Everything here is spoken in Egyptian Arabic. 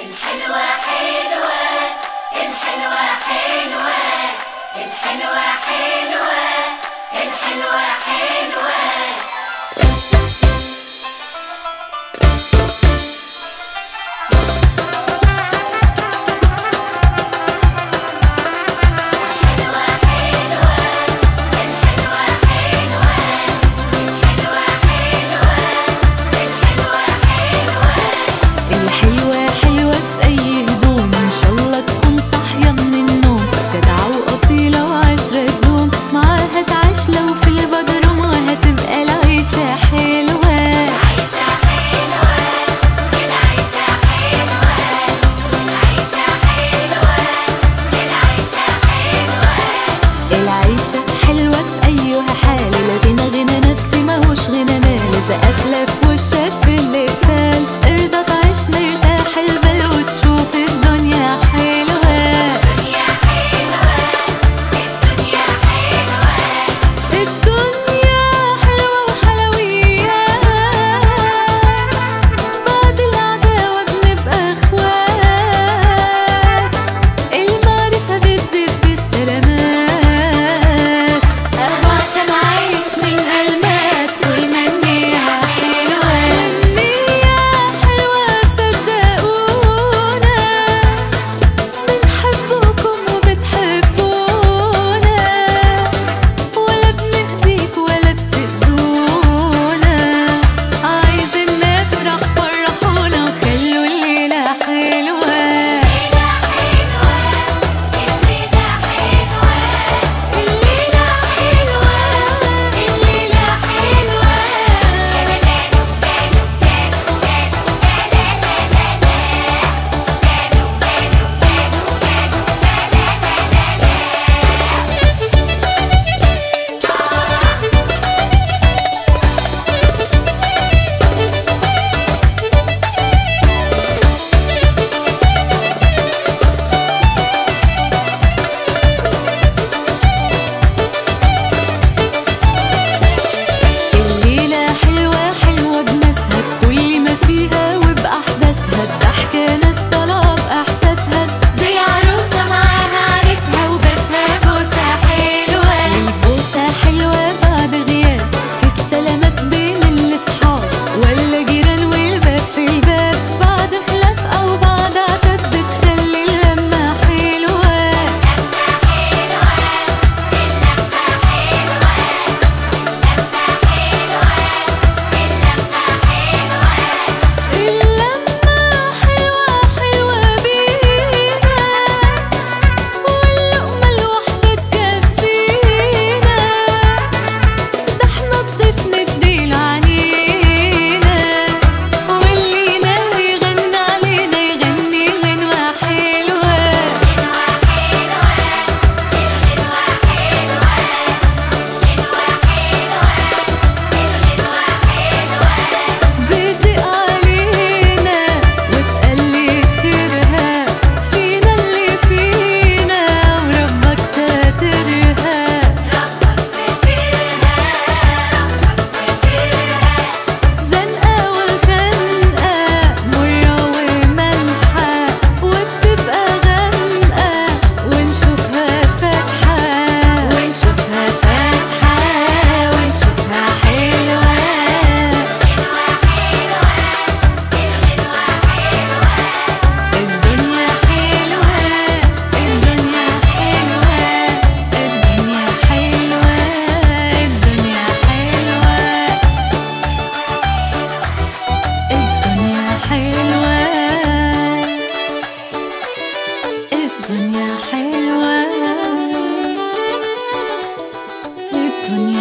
الحلوة حلوة الحلوة حلوة الحلوة حلوة الحلوة حلوة الحلوة حلوة الحلوة حلوة الحلوة حلوة الحلوة حلوة الحلوة حلوة في أي هدوم إن شاء الله تكون صاحية من النوم جدعة وأصيلة وعشرة تدوم معاها تعيش لو في البدروم وهتبقى العيشة حلوة عيشة حلوة العيشة حلوة العيشة حلوة العيشة حلوة العيشة حلوة في أيها حال لا غنى غنى نفسي ماهوش غنى مال إذا قافلة في وشك اللي فال ارضى تعيش مرتاح البال وتشوف الدنيا حلوة الدنيا حلوة الدنيا حلوة الدنيا حلوة وحلويات بعد العداوة بنبقى اخوات المعرفة بتزيد بالسلامات اهو عشان عايش من قلبك والمنية حلوة النية حلوة صدقونا بنحبكم وبتحبونا ولا بنأذيك ولا بتأذونا عايزين نفرح فرحونا وخلوا الليلة حلوة الليلة حلوة الليلة حلوة الليلة حلوة الليلة حلوة الليلة حلوة حلوة بناسها بكل ما فيها وبأحداثها الضحكة ناس طالعة بإحساسها زي عروسة معاها عريسها وبسها بوسة حلوة البوسة حلوة بعد غياب في السلامات بين الأصحاب ولا جيران والباب في الباب بعد خلاف أو بعد عتاب بتخلي اللمة حلوة اللمة حلوة حلوة بينا واللقمة الواحدة تكفينا ده احنا الضيف نديله عنينا واللي ناوي يغني علينا يغني غنوة حلوة بتدق علينا وتقلي خيرها فينا اللي فينا وربك ساترها زنقة وخنقة مرة وملحة وبتبقى غامقة ونشوفها فاتحة ونشوفها فاتحة ونشوفها حلوة الدنيا حلوة الدنيا حلوة الدنيا حلوة الدنيا حلوة الدنيا حلوة الدنيا حلوة الدنيا